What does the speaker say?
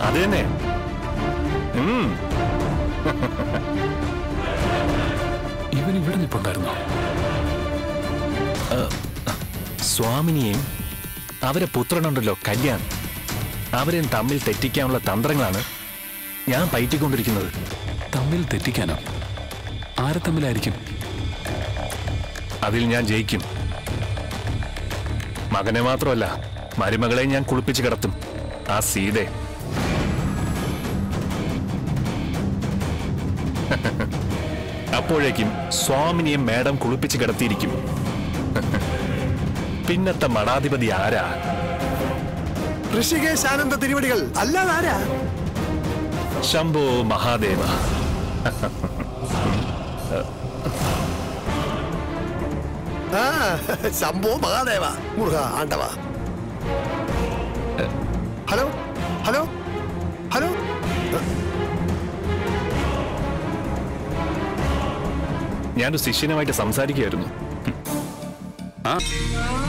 അത് തന്നെ ഉം. ഇവൻ ഇവിടെ നിൽപ്പുണ്ടായിരുന്നോ സ്വാമിനിയെയും അവരെ പുത്രനുണ്ടല്ലോ കല്യാൺ അവരെയും തമ്മിൽ തെറ്റിക്കാനുള്ള തന്ത്രങ്ങളാണ് ഞാൻ പയറ്റിക്കൊണ്ടിരിക്കുന്നത് തമ്മിൽ തെറ്റിക്കാനോ ആരെ തമ്മിലായിരിക്കും അതിൽ ഞാൻ ജയിക്കും മകനെ മാത്രമല്ല മരുമകളെ ഞാൻ കുളിപ്പിച്ച് കിടത്തും ആ സീതെ അപ്പോഴേക്കും സ്വാമിനിയെ മേഡം കുളിപ്പിച്ച് കിടത്തിയിരിക്കും പിന്നത്തെ മഠാധിപതി ആരാ ഋഷികേശ് ആനന്ദ തിരുവടികൾ അല്ലാതെ ആരാ ശംഭോ മഹാദേവ ആ Shambho Mahadeva Muruka Andava hello hello hello ഞാനൊരു ശിഷ്യനുമായിട്ട് സംസാരിക്കുകയായിരുന്നു ആ